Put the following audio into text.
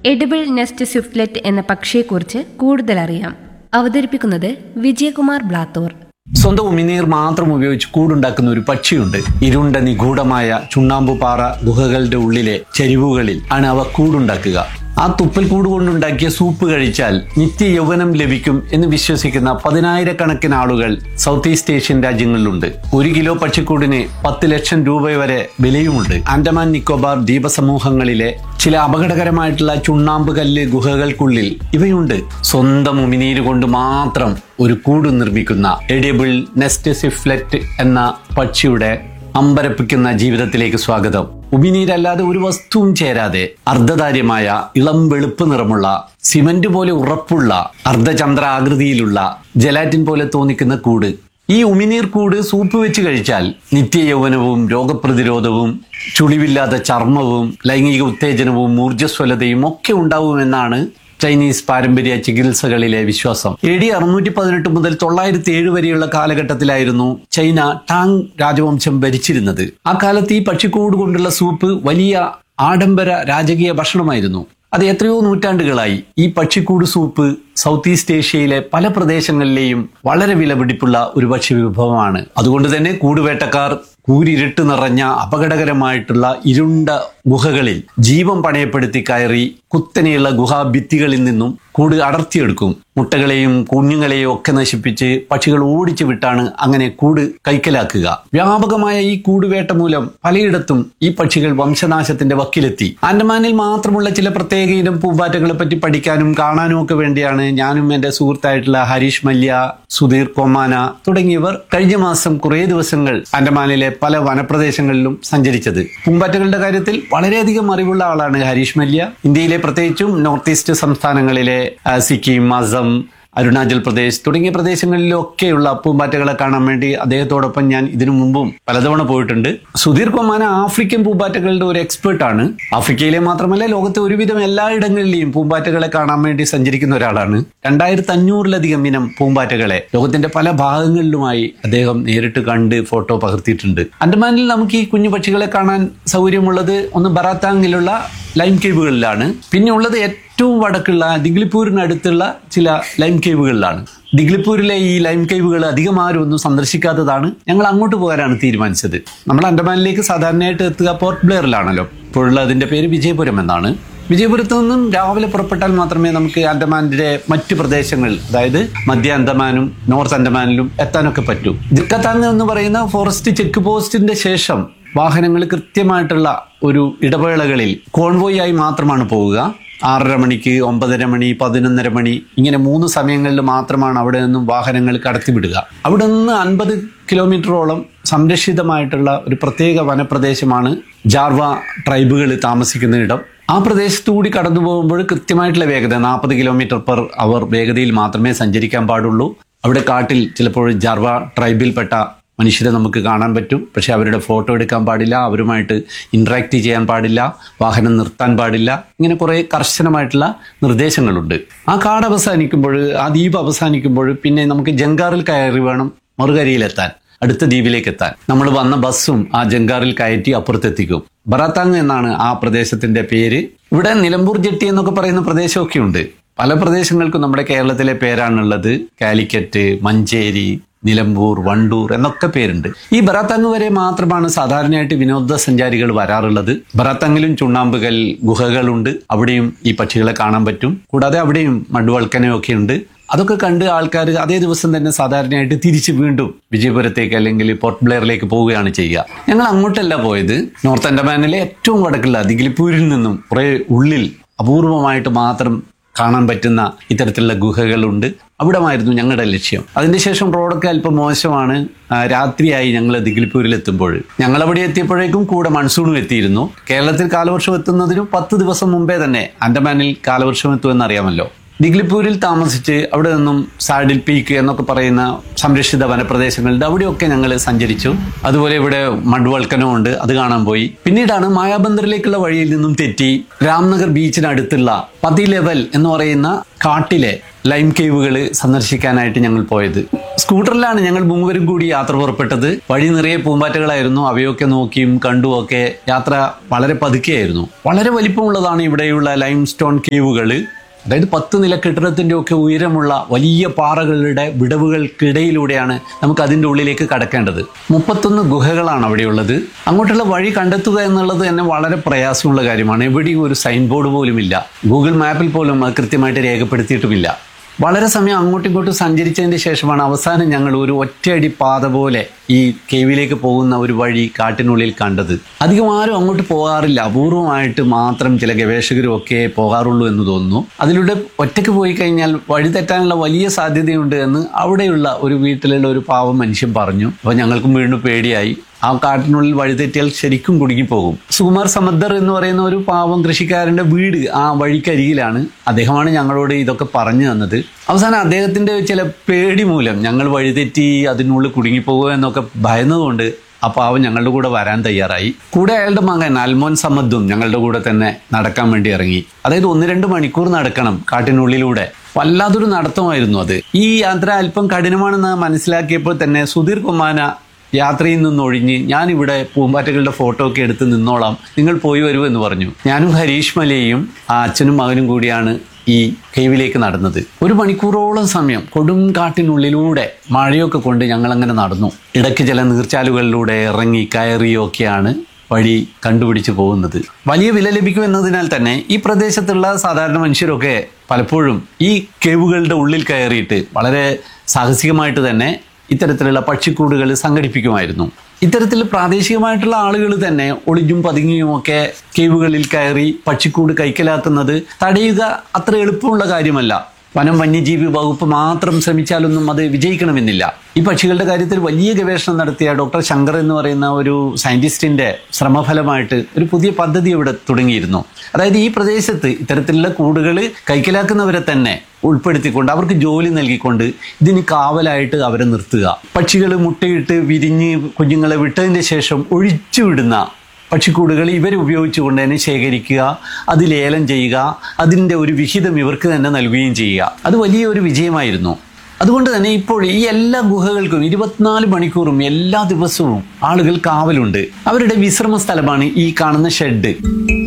edible nest സ്വിഫ്റ്റ്ലെറ്റ് എന്ന പക്ഷിയെക്കുറിച്ച് കൂടുതൽ അറിയാം അവതരിപ്പിക്കുന്നത് വിജയകുമാർ ബ്ലാത്തൂർ സ്വന്തം ഉമിനീർ മാത്രം ഉപയോഗിച്ച് കൂടുണ്ടാക്കുന്ന ഒരു പക്ഷിയുണ്ട് ഇരുണ്ട നിഗൂഢമായ ചുണ്ണാമ്പുപാറ ഗുഹകളുടെ ഉള്ളിലെ ചരിവുകളിൽ ആണ് അവ കൂടുണ്ടാക്കുക ആ തുപ്പൽ കൂട് കൊണ്ടുണ്ടാക്കിയ സൂപ്പ് കഴിച്ചാൽ നിത്യ യൗവനം ലഭിക്കും എന്ന് വിശ്വസിക്കുന്ന പതിനായിരക്കണക്കിന് ആളുകൾ സൗത്ത് ഈസ്റ്റ് ഏഷ്യൻ രാജ്യങ്ങളിലുണ്ട് ഒരു കിലോ പക്ഷിക്കൂടിന് പത്ത് ലക്ഷം രൂപ വരെ വിലയുമുണ്ട് ആൻഡമാൻ നിക്കോബാർ ദ്വീപസമൂഹങ്ങളിലെ ചില അപകടകരമായിട്ടുള്ള ചുണ്ണാമ്പ് കല്ല് ഗുഹകൾക്കുള്ളിൽ ഇവയുണ്ട് സ്വന്തം ഉമിനീര് കൊണ്ട് മാത്രം ഒരു കൂട് നിർമ്മിക്കുന്ന എഡിബിൾ നെസ്റ്റ് സിഫ്ലെറ്റ് എന്ന പക്ഷിയുടെ അമ്പരപ്പിക്കുന്ന ജീവിതത്തിലേക്ക് സ്വാഗതം ഉമിനീരല്ലാതെ ഒരു വസ്തുവും ചേരാതെ അർദ്ധധാര്യമായ ഇളം വെളുപ്പ് നിറമുള്ള സിമന്റ് പോലെ ഉറപ്പുള്ള അർദ്ധചന്ദ്ര ആകൃതിയിലുള്ള ജലാറ്റിൻ പോലെ തോന്നിക്കുന്ന കൂട് ഈ ഉമിനീർ കൂട് സൂപ്പ് വെച്ച് കഴിച്ചാൽ നിത്യ യൗവനവും രോഗപ്രതിരോധവും ചുളിവില്ലാത്ത ചർമ്മവും ലൈംഗിക ഉത്തേജനവും ഊർജ്ജസ്വലതയും ഒക്കെ ഉണ്ടാവുമെന്നാണ് ചൈനീസ് പാരമ്പര്യ ചികിത്സകളിലെ വിശ്വാസം എ ഡി അറുന്നൂറ്റി പതിനെട്ട് മുതൽ തൊള്ളായിരത്തി ഏഴ് വരെയുള്ള കാലഘട്ടത്തിലായിരുന്നു ചൈന ടാങ് രാജവംശം ഭരിച്ചിരുന്നത് ആ കാലത്ത് ഈ പക്ഷിക്കൂട് കൊണ്ടുള്ള സൂപ്പ് വലിയ ആഡംബര രാജകീയ ഭക്ഷണമായിരുന്നു അത് എത്രയോ നൂറ്റാണ്ടുകളായി ഈ പക്ഷിക്കൂട് സൂപ്പ് സൗത്ത് ഈസ്റ്റ് ഏഷ്യയിലെ പല പ്രദേശങ്ങളിലെയും വളരെ വിലപിടിപ്പുള്ള ഒരു ഭക്ഷ്യ വിഭവമാണ് അതുകൊണ്ട് തന്നെ കൂടുവേട്ടക്കാർ കൂരിരുട്ട് നിറഞ്ഞ അപകടകരമായിട്ടുള്ള ഇരുണ്ട ഗുഹകളിൽ ജീവൻ പണയപ്പെടുത്തി കയറി കുത്തനെയുള്ള ഗുഹാഭിത്തികളിൽ നിന്നും കൂട് അടർത്തിയെടുക്കും മുട്ടകളെയും കുഞ്ഞുങ്ങളെയും ഒക്കെ നശിപ്പിച്ച് പക്ഷികൾ ഓടിച്ചു വിട്ടാണ് അങ്ങനെ കൂട് കൈക്കലാക്കുക വ്യാപകമായ ഈ കൂടുവേട്ട മൂലം പലയിടത്തും ഈ പക്ഷികൾ വംശനാശത്തിന്റെ വക്കിലെത്തി ആൻഡമാനിൽ മാത്രമുള്ള ചില പ്രത്യേക ഇനം പൂമ്പാറ്റകളെ പറ്റി പഠിക്കാനും കാണാനും ഒക്കെ വേണ്ടിയാണ് ഞാനും എന്റെ സുഹൃത്തായിട്ടുള്ള ഹരീഷ് മല്യ സുധീർ കൊമാന തുടങ്ങിയവർ കഴിഞ്ഞ മാസം കുറേ ദിവസങ്ങൾ ആൻഡമാനിലെ പല വനപ്രദേശങ്ങളിലും സഞ്ചരിച്ചത് പൂമ്പാറ്റകളുടെ കാര്യത്തിൽ വളരെയധികം അറിവുള്ള ആളാണ് ഹരീഷ് മല്യ ഇന്ത്യയിലെ പ്രത്യേകിച്ചും നോർത്ത് ഈസ്റ്റ് സംസ്ഥാനങ്ങളിലെ ആ, സിക്കിം അസം അരുണാചൽ പ്രദേശ് തുടങ്ങിയ പ്രദേശങ്ങളിലൊക്കെയുള്ള പൂമ്പാറ്റകളെ കാണാൻ വേണ്ടി അദ്ദേഹത്തോടൊപ്പം ഞാൻ ഇതിനു മുമ്പും പലതവണ പോയിട്ടുണ്ട് സുധീർ കൊമാന ആഫ്രിക്കൻ പൂമ്പാറ്റകളുടെ ഒരു എക്സ്പേർട്ട് ആണ് ആഫ്രിക്കയിലെ മാത്രമല്ല ലോകത്തെ ഒരുവിധം എല്ലായിടങ്ങളിലെയും പൂമ്പാറ്റകളെ കാണാൻ വേണ്ടി സഞ്ചരിക്കുന്ന ഒരാളാണ് രണ്ടായിരത്തി അഞ്ഞൂറിലധികം ഇനം പൂമ്പാറ്റകളെ ലോകത്തിന്റെ പല ഭാഗങ്ങളിലുമായി അദ്ദേഹം നേരിട്ട് കണ്ട് ഫോട്ടോ പകർത്തിയിട്ടുണ്ട് അൻഡമാനിൽ നമുക്ക് ഈ കുഞ്ഞു പക്ഷികളെ കാണാൻ സൗകര്യമുള്ളത് ഒന്ന് ബറാത്താങ്ങിലുള്ള ലൈം കേവുകളിലാണ് പിന്നെ ഉള്ളത് ഏറ്റവും വടക്കുള്ള ദിഗ്ലിപ്പൂരിനടുത്തുള്ള ചില ലൈം കേവുകളിലാണ് ദിഗ്ലിപ്പൂരിലെ ഈ ലൈം കേവുകൾ അധികം ആരും ഒന്നും സന്ദർശിക്കാത്തതാണ് ഞങ്ങൾ അങ്ങോട്ട് പോകാനാണ് തീരുമാനിച്ചത് നമ്മൾ അൻഡമാനിലേക്ക് സാധാരണയായിട്ട് എത്തുക പോർട്ട് ബ്ലെയറിലാണല്ലോ ഇപ്പോഴുള്ള അതിന്റെ പേര് വിജയപുരം എന്നാണ് വിജയപുരത്ത് നിന്നും രാവിലെ പുറപ്പെട്ടാൽ മാത്രമേ നമുക്ക് ആൻഡമാനിന്റെ മറ്റു പ്രദേശങ്ങൾ അതായത് മധ്യ അന്തമാനും നോർത്ത് അന്തമാനിലും എത്താനൊക്കെ പറ്റൂ ജിക്കത്താങ് എന്ന് പറയുന്ന ഫോറസ്റ്റ് ചെക്ക് പോസ്റ്റിന്റെ ശേഷം വാഹനങ്ങൾ കൃത്യമായിട്ടുള്ള ഒരു ഇടവേളകളിൽ കോൺവോയ് ആയി മാത്രമാണ് പോവുക ആറര മണിക്ക് ഒമ്പതര മണി പതിനൊന്നര മണി ഇങ്ങനെ മൂന്ന് സമയങ്ങളിൽ മാത്രമാണ് അവിടെ നിന്നും വാഹനങ്ങൾ കടത്തിവിടുക അവിടെ നിന്ന് അൻപത് കിലോമീറ്ററോളം സംരക്ഷിതമായിട്ടുള്ള ഒരു പ്രത്യേക വനപ്രദേശമാണ് ജാർവ ട്രൈബുകൾ താമസിക്കുന്ന ഇടം ആ പ്രദേശത്തുകൂടി കടന്നു പോകുമ്പോൾ കൃത്യമായിട്ടുള്ള വേഗത നാൽപ്പത് കിലോമീറ്റർ പെർ അവർ വേഗതയിൽ മാത്രമേ സഞ്ചരിക്കാൻ പാടുള്ളൂ അവിടെ കാട്ടിൽ ചിലപ്പോൾ ജാർവ ട്രൈബിൽപ്പെട്ട മനുഷ്യരെ നമുക്ക് കാണാൻ പറ്റും പക്ഷെ അവരുടെ ഫോട്ടോ എടുക്കാൻ പാടില്ല അവരുമായിട്ട് ഇന്ററാക്ട് ചെയ്യാൻ പാടില്ല വാഹനം നിർത്താൻ പാടില്ല ഇങ്ങനെ കുറെ കർശനമായിട്ടുള്ള നിർദ്ദേശങ്ങളുണ്ട് ആ കാട് അവസാനിക്കുമ്പോൾ ആ ദ്വീപ് അവസാനിക്കുമ്പോൾ പിന്നെ നമുക്ക് ജങ്കാറിൽ കയറി വേണം മറുകരയിലെത്താൻ അടുത്ത ദ്വീപിലേക്ക് എത്താൻ നമ്മൾ വന്ന ബസ്സും ആ ജങ്കാറിൽ കയറ്റി അപ്പുറത്തെത്തിക്കും ബറാത്താങ് എന്നാണ് ആ പ്രദേശത്തിന്റെ പേര് ഇവിടെ നിലമ്പൂർ ജെട്ടി എന്നൊക്കെ പറയുന്ന പ്രദേശമൊക്കെ ഉണ്ട് പല പ്രദേശങ്ങൾക്കും നമ്മുടെ കേരളത്തിലെ പേരാണുള്ളത് കാലിക്കറ്റ് മഞ്ചേരി നിലമ്പൂർ വണ്ടൂർ എന്നൊക്കെ പേരുണ്ട് ഈ ബറാത്തങ്ങ് വരെ മാത്രമാണ് സാധാരണയായിട്ട് വിനോദസഞ്ചാരികൾ വരാറുള്ളത് ബറാത്തങ്ങിലും ചുണ്ണാമ്പുകൽ ഗുഹകളുണ്ട് അവിടെയും ഈ പക്ഷികളെ കാണാൻ പറ്റും കൂടാതെ അവിടെയും മഡുവൾക്കനയൊക്കെ ഉണ്ട് അതൊക്കെ കണ്ട് ആൾക്കാർ അതേ ദിവസം തന്നെ സാധാരണയായിട്ട് തിരിച്ച് വീണ്ടും വിജയപുരത്തേക്ക് അല്ലെങ്കിൽ പോർട്ട് ബ്ലെയറിലേക്ക് പോവുകയാണ് ചെയ്യുക ഞങ്ങൾ അങ്ങോട്ടല്ല പോയത് നോർത്ത് അൻഡമാനിലെ ഏറ്റവും വടക്കുള്ള ദിഗിലിപ്പൂരിൽ നിന്നും കുറെ ഉള്ളിൽ അപൂർവമായിട്ട് മാത്രം കാണാൻ പറ്റുന്ന ഇത്തരത്തിലുള്ള ഗുഹകളുണ്ട് അവിടമായിരുന്നു ഞങ്ങളുടെ ലക്ഷ്യം അതിനുശേഷം റോഡൊക്കെ അല്പം മോശമാണ് ആ, രാത്രിയായി ഞങ്ങൾ ദിഗിലിപ്പൂരിൽ എത്തുമ്പോൾ ഞങ്ങൾ അവിടെ എത്തിയപ്പോഴേക്കും കൂടെ മൺസൂണും എത്തിയിരുന്നു കേരളത്തിൽ കാലവർഷം എത്തുന്നതിനും പത്ത് ദിവസം മുമ്പേ തന്നെ അൻഡമാനിൽ കാലവർഷം എത്തുമെന്ന് അറിയാമല്ലോ ദിഗ്ലിപ്പൂരിൽ താമസിച്ച് അവിടെ നിന്നും സാഡിൽ പീക്ക് എന്നൊക്കെ പറയുന്ന സംരക്ഷിത വനപ്രദേശങ്ങളുണ്ട് അവിടെയൊക്കെ ഞങ്ങൾ സഞ്ചരിച്ചു അതുപോലെ ഇവിടെ മഡ്വൾക്കനും ഉണ്ട് അത് കാണാൻ പോയി പിന്നീടാണ് മായാബന്ദറിലേക്കുള്ള വഴിയിൽ നിന്നും തെറ്റി രാംനഗർ ബീച്ചിനടുത്തുള്ള പതി ലെവൽ എന്ന് പറയുന്ന കാട്ടിലെ ലൈം കേവുകൾ സന്ദർശിക്കാനായിട്ട് ഞങ്ങൾ പോയത് സ്കൂട്ടറിലാണ് ഞങ്ങൾ മൂവരും കൂടി യാത്ര പുറപ്പെട്ടത് വഴി നിറയെ പൂമ്പാറ്റകളായിരുന്നു അവയൊക്കെ നോക്കിയും കണ്ടും ഒക്കെ യാത്ര വളരെ പതുക്കെയായിരുന്നു വളരെ വലിപ്പമുള്ളതാണ് ഇവിടെയുള്ള ലൈം സ്റ്റോൺ കേവുകൾ അതായത് പത്ത് നില കെട്ടിടത്തിന്റെ ഒക്കെ ഉയരമുള്ള വലിയ പാറകളുടെ വിടവുകൾക്കിടയിലൂടെയാണ് നമുക്ക് അതിന്റെ ഉള്ളിലേക്ക് കടക്കേണ്ടത് മുപ്പത്തൊന്ന് ഗുഹകളാണ് അവിടെയുള്ളത് അങ്ങോട്ടുള്ള വഴി കണ്ടെത്തുക എന്നുള്ളത് തന്നെ വളരെ പ്രയാസമുള്ള കാര്യമാണ് എവിടെയും ഒരു സൈൻ ബോർഡ് പോലുമില്ല ഗൂഗിൾ മാപ്പിൽ പോലും അത് കൃത്യമായിട്ട് രേഖപ്പെടുത്തിയിട്ടുമില്ല വളരെ സമയം അങ്ങോട്ടും ഇങ്ങോട്ടും സഞ്ചരിച്ചതിന് ശേഷമാണ് അവസാനം ഞങ്ങൾ ഒരു ഒറ്റയടി പാത പോലെ ഈ കേവിലേക്ക് പോകുന്ന ഒരു വഴി കാട്ടിനുള്ളിൽ കണ്ടത് അധികം ആരും അങ്ങോട്ട് പോകാറില്ല അപൂർവമായിട്ട് മാത്രം ചില ഗവേഷകരും ഒക്കെ പോകാറുള്ളൂ എന്ന് തോന്നുന്നു അതിലൂടെ ഒറ്റയ്ക്ക് പോയി കഴിഞ്ഞാൽ വഴി തെറ്റാനുള്ള വലിയ സാധ്യതയുണ്ട് എന്ന് അവിടെയുള്ള ഒരു വീട്ടിലുള്ള ഒരു പാവം മനുഷ്യൻ പറഞ്ഞു അപ്പോൾ ഞങ്ങൾക്കും വീണ്ടും പേടിയായി ആ കാട്ടിനുള്ളിൽ വഴിതെറ്റിയാൽ ശരിക്കും കുടുങ്ങിപ്പോകും സുകുമാർ സമദ്ദർ എന്ന് പറയുന്ന ഒരു പാവം കൃഷിക്കാരന്റെ വീട് ആ വഴിക്കരികിലാണ് അദ്ദേഹമാണ് ഞങ്ങളോട് ഇതൊക്കെ പറഞ്ഞു തന്നത് അവസാനം അദ്ദേഹത്തിന്റെ ചില പേടി മൂലം ഞങ്ങൾ വഴിതെറ്റി അതിനുള്ളിൽ കുടുങ്ങിപ്പോകുക എന്നൊക്കെ ഭയന്നതുകൊണ്ട് ആ പാവം ഞങ്ങളുടെ കൂടെ വരാൻ തയ്യാറായി കൂടെ അയാളുടെ മകൻ അൽമോൻ സമദ്ദും ഞങ്ങളുടെ കൂടെ തന്നെ നടക്കാൻ വേണ്ടി ഇറങ്ങി അതായത് ഒന്ന് രണ്ട് മണിക്കൂർ നടക്കണം കാട്ടിനുള്ളിലൂടെ വല്ലാതൊരു നടത്തമായിരുന്നു അത് ഈ യാത്ര അല്പം കഠിനമാണെന്ന് മനസ്സിലാക്കിയപ്പോൾ തന്നെ സുധീർ കുമാന യാത്രയിൽ നിന്നൊഴിഞ്ഞ് ഞാനിവിടെ പൂമ്പാറ്റകളുടെ ഫോട്ടോ ഒക്കെ എടുത്ത് നിന്നോളാം നിങ്ങൾ പോയി വരൂ എന്ന് പറഞ്ഞു ഞാനും ഹരീഷ് മലയും ആ അച്ഛനും മകനും കൂടിയാണ് ഈ കേവിലേക്ക് നടന്നത് ഒരു മണിക്കൂറോളം സമയം കൊടും കാട്ടിനുള്ളിലൂടെ മഴയൊക്കെ കൊണ്ട് ഞങ്ങൾ അങ്ങനെ നടന്നു ഇടയ്ക്ക് ചില നീർച്ചാലുകളിലൂടെ ഇറങ്ങി കയറിയൊക്കെയാണ് വഴി കണ്ടുപിടിച്ച് പോകുന്നത് വലിയ വില ലഭിക്കും എന്നതിനാൽ തന്നെ ഈ പ്രദേശത്തുള്ള സാധാരണ മനുഷ്യരൊക്കെ പലപ്പോഴും ഈ കേവുകളുടെ ഉള്ളിൽ കയറിയിട്ട് വളരെ സാഹസികമായിട്ട് തന്നെ ഇത്തരത്തിലുള്ള പക്ഷിക്കൂടുകൾ സംഘടിപ്പിക്കുമായിരുന്നു ഇത്തരത്തിൽ പ്രാദേശികമായിട്ടുള്ള ആളുകൾ തന്നെ ഒളിഞ്ഞും പതുങ്ങിയും ഒക്കെ കേവുകളിൽ കയറി പക്ഷിക്കൂട് കൈക്കലാക്കുന്നത് തടയുക അത്ര എളുപ്പമുള്ള കാര്യമല്ല വനം വന്യജീവി വകുപ്പ് മാത്രം ശ്രമിച്ചാലൊന്നും അത് വിജയിക്കണമെന്നില്ല ഈ പക്ഷികളുടെ കാര്യത്തിൽ വലിയ ഗവേഷണം നടത്തിയ ഡോക്ടർ ശങ്കർ എന്ന് പറയുന്ന ഒരു സയന്റിസ്റ്റിന്റെ ശ്രമഫലമായിട്ട് ഒരു പുതിയ പദ്ധതി ഇവിടെ തുടങ്ങിയിരുന്നു അതായത് ഈ പ്രദേശത്ത് ഇത്തരത്തിലുള്ള കൂടുകൾ കൈക്കലാക്കുന്നവരെ തന്നെ ഉൾപ്പെടുത്തിക്കൊണ്ട് അവർക്ക് ജോലി നൽകിക്കൊണ്ട് ഇതിന് കാവലായിട്ട് അവരെ നിർത്തുക പക്ഷികൾ മുട്ടയിട്ട് വിരിഞ്ഞ് കുഞ്ഞുങ്ങളെ വിട്ടതിന് ശേഷം ഒഴിച്ചുവിടുന്ന പക്ഷിക്കൂടുകൾ ഇവർ ഉപയോഗിച്ചുകൊണ്ട് തന്നെ ശേഖരിക്കുക അത് ലേലം ചെയ്യുക അതിൻ്റെ ഒരു വിഹിതം ഇവർക്ക് തന്നെ നൽകുകയും ചെയ്യുക അത് വലിയ ഒരു വിജയമായിരുന്നു അതുകൊണ്ട് തന്നെ ഇപ്പോൾ ഈ എല്ലാ ഗുഹകൾക്കും ഇരുപത്തിനാല് മണിക്കൂറും എല്ലാ ദിവസവും ആളുകൾ കാവലുണ്ട് അവരുടെ വിശ്രമ സ്ഥലമാണ് ഈ കാണുന്ന ഷെഡ്